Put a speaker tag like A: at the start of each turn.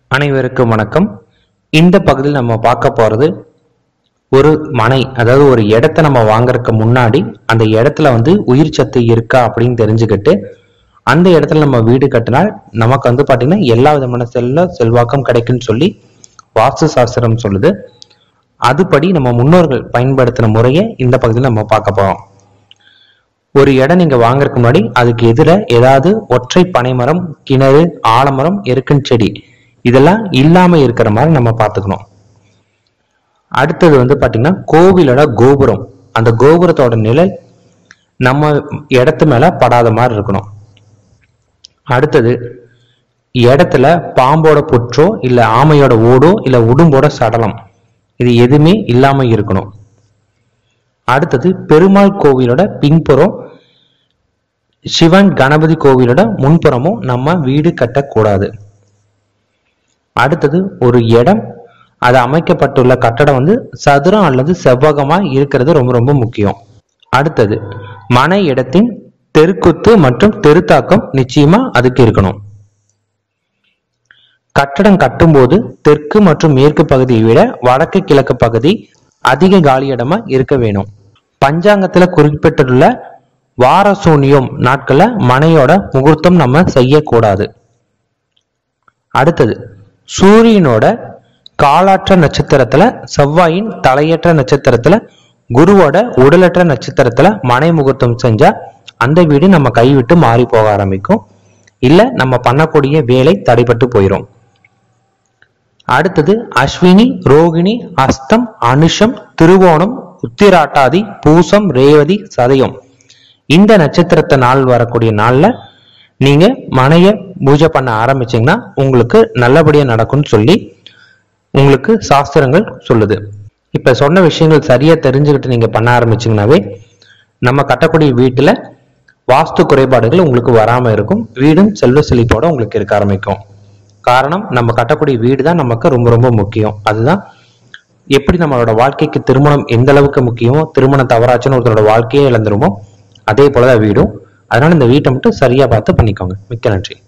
A: அனைவருக்கும் வணக்கம் இந்த பகுதியில் நம்ம பார்க்க போறது ஒரு மனை அதாவது ஒரு இடத்த நம்ம வாங்குறதுக்கு முன்னாடி அந்த இடத்துல வந்து உயிர் சத்து இருக்கா அப்படின்னு தெரிஞ்சுக்கிட்டு அந்த இடத்துல நம்ம வீடு கட்டினால் நமக்கு வந்து பாத்தீங்கன்னா எல்லா விதமான செல்ல செல்வாக்கம் கிடைக்குன்னு சொல்லி வாஸ்து சாஸ்திரம் சொல்லுது அதுபடி நம்ம முன்னோர்கள் பயன்படுத்தின முறையை இந்த பகுதியில் நம்ம பார்க்க போறோம் ஒரு இடம் நீங்க வாங்குறதுக்கு முன்னாடி அதுக்கு எதிர ஏதாவது ஒற்றை பனைமரம் கிணறு ஆலமரம் எருக்கன் செடி இதெல்லாம் இல்லாம இருக்கிற மாதிரி நம்ம பார்த்துக்கணும் அடுத்தது வந்து பாத்தீங்கன்னா கோவிலோட கோபுரம் அந்த கோபுரத்தோட நிழல் நம்ம இடத்து மேல படாத மாதிரி இருக்கணும் அடுத்தது இடத்துல பாம்போட புற்றோ இல்ல ஆமையோட ஓடோ இல்ல உடும்போட சடலம் இது எதுவுமே இல்லாம இருக்கணும் அடுத்தது பெருமாள் கோவிலோட பின்புறம் சிவன் கணபதி கோவிலோட முன்புறமும் நம்ம வீடு கட்டக்கூடாது அடுத்தது ஒரு இடம் அது அமைக்கப்பட்டுள்ள கட்டடம் வந்து சதுரம் அல்லது செவ்வகமா இருக்கிறது ரொம்ப ரொம்ப முக்கியம் அடுத்தது மனை இடத்தின் தெருக்குத்து மற்றும் தெருத்தாக்கம் நிச்சயமா அதுக்கு இருக்கணும் கட்டடம் கட்டும்போது தெற்கு மற்றும் மேற்கு பகுதியை விட வடக்கு கிழக்கு பகுதி அதிக காலியிடமா இருக்க வேணும் பஞ்சாங்கத்துல குறிப்பிட்டுள்ள வாரசூனியம் நாட்கள்ல மனையோட முகூர்த்தம் நம்ம செய்யக்கூடாது அடுத்தது சூரியனோட காலாற்ற நட்சத்திரத்துல செவ்வாயின் தலையற்ற நட்சத்திரத்துல குருவோட உடலற்ற நட்சத்திரத்துல மனை முகூர்த்தம் செஞ்சா அந்த வீடு நம்ம கைவிட்டு மாறி போக ஆரம்பிக்கும் இல்ல நம்ம பண்ணக்கூடிய வேலை தடைபட்டு போயிடும் அடுத்தது அஸ்வினி ரோகிணி அஸ்தம் அனுஷம் திருவோணம் உத்திராட்டாதி பூசம் ரேவதி சதயம் இந்த நட்சத்திரத்தை நாள் வரக்கூடிய நாள்ல நீங்க மனைய பூஜை பண்ண ஆரம்பிச்சீங்கன்னா உங்களுக்கு நல்லபடியா நடக்கும்னு சொல்லி உங்களுக்கு சாஸ்திரங்கள் சொல்லுது இப்ப சொன்ன விஷயங்கள் சரியா தெரிஞ்சுக்கிட்டு நீங்க பண்ண ஆரம்பிச்சீங்கன்னாவே நம்ம கட்டக்கூடிய வீட்டுல வாஸ்து குறைபாடுகள் உங்களுக்கு வராம இருக்கும் வீடும் செல்வ செழிப்போட உங்களுக்கு இருக்க ஆரம்பிக்கும் காரணம் நம்ம கட்டக்கூடிய வீடு தான் நமக்கு ரொம்ப ரொம்ப முக்கியம் அதுதான் எப்படி நம்மளோட வாழ்க்கைக்கு திருமணம் எந்த அளவுக்கு முக்கியமோ திருமணம் தவறாச்சுன்னு ஒருத்தரோட வாழ்க்கையே இழந்துருமோ அதே போலதான் வீடும் அதனால இந்த வீட்டை மட்டும் சரியா பார்த்து பண்ணிக்கோங்க மிக்க நன்றி